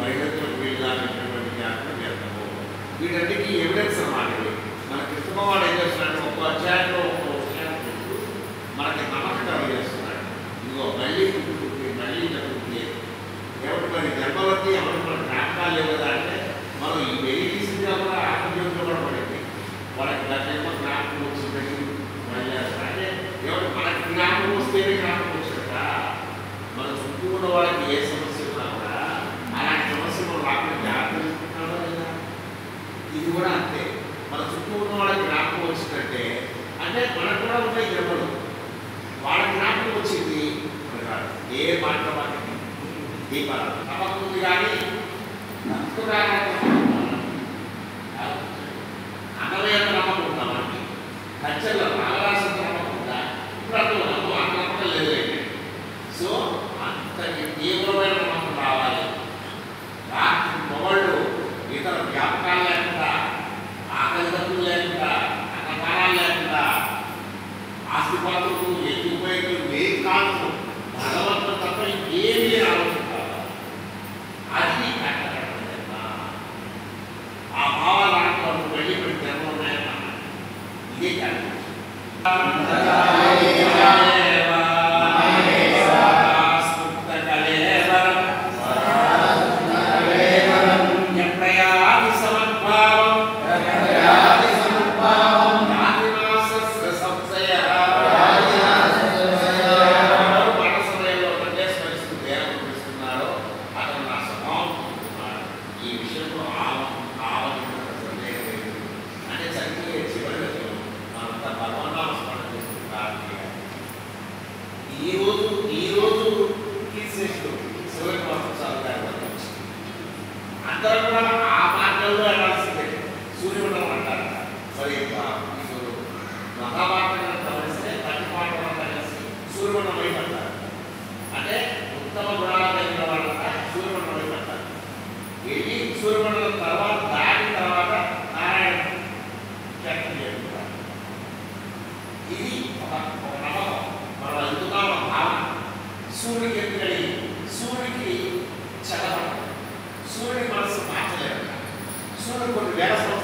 పరిగెత్తులకు వెళ్ళాలనేటువంటి జ్ఞాపకం వ్యర్థము వీటన్నిటికీ ఎవిడెన్స్ అన్నమాట ఇవి మన కృష్ణవాడు ఏం చేస్తున్నాడు ఒక అధ్యాయంలో ఒక విషయాన్ని చెప్తూ మనకి నమ్మకం కలిగేస్తున్నాడు ఇదిగో మళ్ళీ పుట్టుకుంటే మళ్ళీ చదువుతుంది ఏమిటి మరి గర్భవతి ఎవరికి మన జ్ఞాపకాలు లేవు కదా అంటే మనం ఈ వెలిగిసిందిగా కూడా ఆరోగ్యంగా కూడా పడింది వాళ్ళకి గతంలో జ్ఞాపకం వచ్చిందని మళ్ళీ అంటే ఎవరు మనకి జ్ఞాపకం వస్తేనే జ్ఞాపకం వచ్చినట మన చుట్టూ ఉన్న వాళ్ళకి ఏ సమస్య ఉన్నా కూడా అలాంటి సమస్య మనం రాకుండా జాగ్రత్త తీసుకుంటున్నామా లేదా ఇది కూడా అంతే మన చుట్టూ ఉన్న వాళ్ళకి జ్ఞాపకం వచ్చినట్టే అంటే మనకు కూడా ఉంటాయి జన్మలు వాళ్ళ జ్ఞాపకం వచ్చింది మనకు రాదు. ఏ మాట వాళ్ళకి దీపాలు నమ్మకం ఉంది కానీ భక్తుడా అన్నమయ్య నమ్మకం ఉందా మనకి ఖచ్చితంగా రామరాసిన నమ్మకం ఉందా ఇప్పుడు అట్లా నమ్మకం అంత నమ్మకం లేదు సో అంతటి తీవ్రమైన నమ్మకం రావాలి రాత్రి మొగళ్ళు ఇతర వ్యాపకాలు లేకుండా ఆకలి దప్పులు లేకుండా అన్నపానాలు లేకుండా ఆస్తిపాత్రులు ఎత్తిపోయేట్లు ఏం కాదు భగవంతుడు తప్ప ఇంకేమీ ఆలోచించాలి అది కట్టకట్ట ఆ భావాలు ఆడతారు వెళ్ళి పెట్టి జన్మ ఉన్నాయన్న ఇదే కాదు ఈ విషయంలో ఆవ ఆవరించిన సందేహం లేదు అంటే చనిపోయే చివరికి మనంతా భగవన్నామ స్మరణ చేసుకుంటారు ఈ రోజు ఈ రోజు కీర్తిశేషుడు శివరి మహోత్సవాలు గారి వద్ద వచ్చింది. అందరూ కూడా ఆ మార్గంలో వెళ్ళాల్సిందే సూర్యమండలం అంటారు మరి ఆ ఇప్పుడు మహాభారతం గమనిస్తే ప్రతి పాఠం కలిసి సూర్యమండలం వైపు అంటారు అంటే ఉత్తమ గుణాలు కలిగిన వాళ్ళంతా సూర్యమండలం వైపు అంటారు వెళ్ళి సూర్యమండలం తర్వాత దాని తర్వాత నారాయణ చక్రం చేరుకుంటారు ఇది ఒక ఒక నమ్మకం మనం అందుకున్నాం ఒక భావన సూర్యుడికి ఎందుకని సూర్యుడికి చదవడం సూర్యుడి మనసు మార్చలేదు సూర్యుడు కొన్ని వేల సంవత్సరాలు